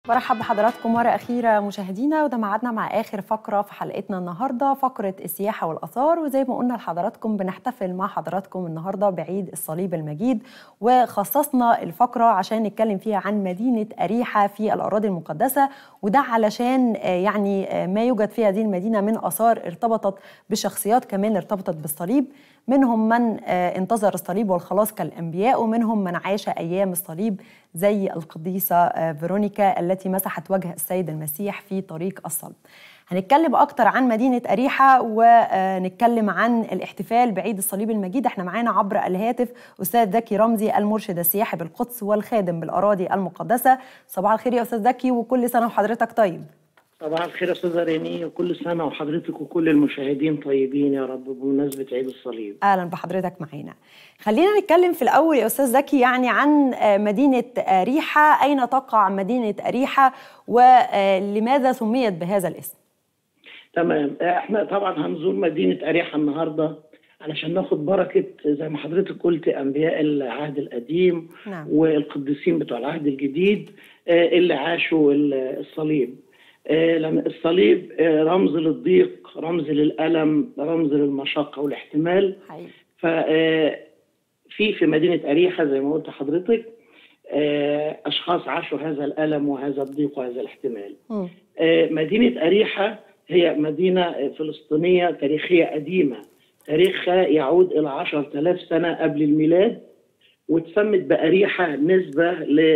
برحب بحضراتكم مرة أخيرة مشاهدينا وده ميعادنا مع آخر فقرة في حلقتنا النهاردة فقرة السياحة والآثار وزي ما قلنا لحضراتكم بنحتفل مع حضراتكم النهاردة بعيد الصليب المجيد وخصصنا الفقرة عشان نتكلم فيها عن مدينة أريحة في الأراضي المقدسة وده علشان يعني ما يوجد في هذه المدينة من آثار ارتبطت بشخصيات كمان ارتبطت بالصليب منهم من انتظر الصليب والخلاص كالأنبياء ومنهم من عاش أيام الصليب زي القديسة فيرونيكا التي مسحت وجه السيد المسيح في طريق الصلب هنتكلم أكتر عن مدينة أريحة ونتكلم عن الاحتفال بعيد الصليب المجيد احنا معانا عبر الهاتف أستاذ زكي رمزي المرشد السياحي بالقدس والخادم بالأراضي المقدسة صباح الخير يا أستاذ زكي وكل سنة وحضرتك طيب صباح الخير يا استاذه ريني وكل سنه وحضرتك وكل المشاهدين طيبين يا رب بمناسبه عيد الصليب. اهلا بحضرتك معانا. خلينا نتكلم في الاول يا استاذ زكي يعني عن مدينه اريحه، اين تقع مدينه اريحه ولماذا سميت بهذا الاسم؟ تمام احنا طبعا هنزور مدينه اريحه النهارده علشان ناخد بركه زي ما حضرتك قلت انبياء العهد القديم نعم. والقديسين بتوع العهد الجديد اللي عاشوا الصليب. لأن الصليب رمز للضيق رمز للألم رمز للمشقة والاحتمال حقيقي. ففي في مدينة أريحة زي ما قلت حضرتك أشخاص عاشوا هذا الألم وهذا الضيق وهذا الاحتمال مم. مدينة أريحة هي مدينة فلسطينية تاريخية قديمة تاريخها يعود إلى عشر آلاف سنة قبل الميلاد واتسمت بأريحة نسبة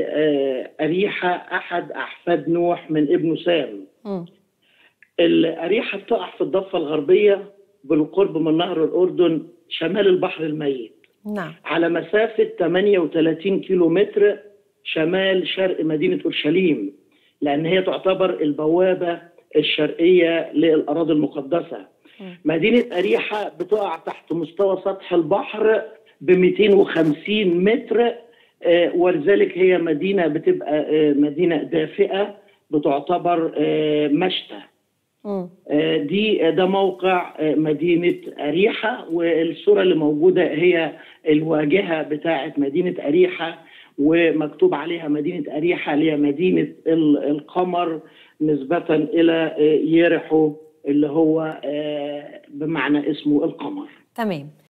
لأريحة أحد أحفاد نوح من ابنه سام مم. الأريحة بتقع في الضفة الغربية بالقرب من نهر الأردن شمال البحر الميت نعم على مسافة 38 كيلو متر شمال شرق مدينة أورشليم لأن هي تعتبر البوابة الشرقية للأراضي المقدسة مم. مدينة أريحة بتقع تحت مستوى سطح البحر ب 250 متر آه، ولذلك هي مدينة بتبقى آه، مدينة دافئة بتعتبر آه، مشتى مم. آه، دي ده موقع آه، مدينة أريحة والصورة اللي موجودة هي الواجهة بتاعة مدينة أريحة ومكتوب عليها مدينة أريحة اللي هي مدينة ال- القمر نسبة إلى آه، يرحو اللي هو آه، بمعنى اسمه القمر تمام